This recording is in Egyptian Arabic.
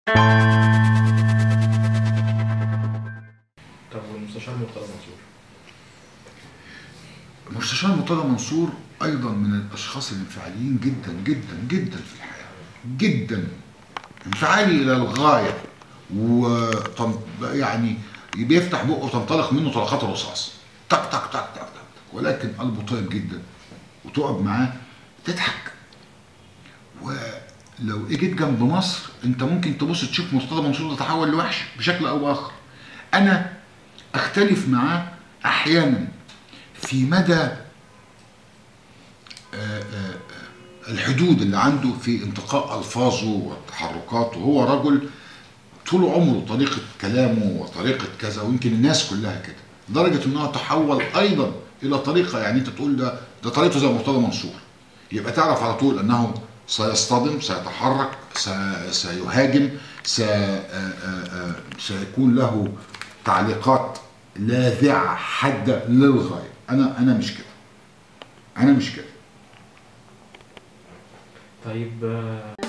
طب والمستشار مرتضى منصور مستشار مرتضى منصور ايضا من الاشخاص الانفعاليين جدا جدا جدا في الحياه جدا انفعالي الى الغايه و يعني بيفتح بقه وتنطلق منه طلقات الرصاص تك تك تك تك تك ولكن قلبه طيب جدا وتقعد معاه تضحك ولو جيت جنب مصر انت ممكن تبص تشوف مرتضى منصور تتحول لوحش بشكل او باخر انا اختلف معاه احيانا في مدى آه، آه، آه، الحدود اللي عنده في انتقاء الفاظه وتحركاته هو رجل طول عمره طريقه كلامه وطريقه كذا ويمكن الناس كلها كده لدرجه انه تحول ايضا الى طريقه يعني انت تقول ده ده طريقته زي مرتضى منصور يبقى تعرف على طول انه سيصطدم سيتحرك سي- سيهاجم سي- آه، آه، آه، سيكون له تعليقات لاذعه حاده للغايه انا انا مش كده انا مش كده طيب آه،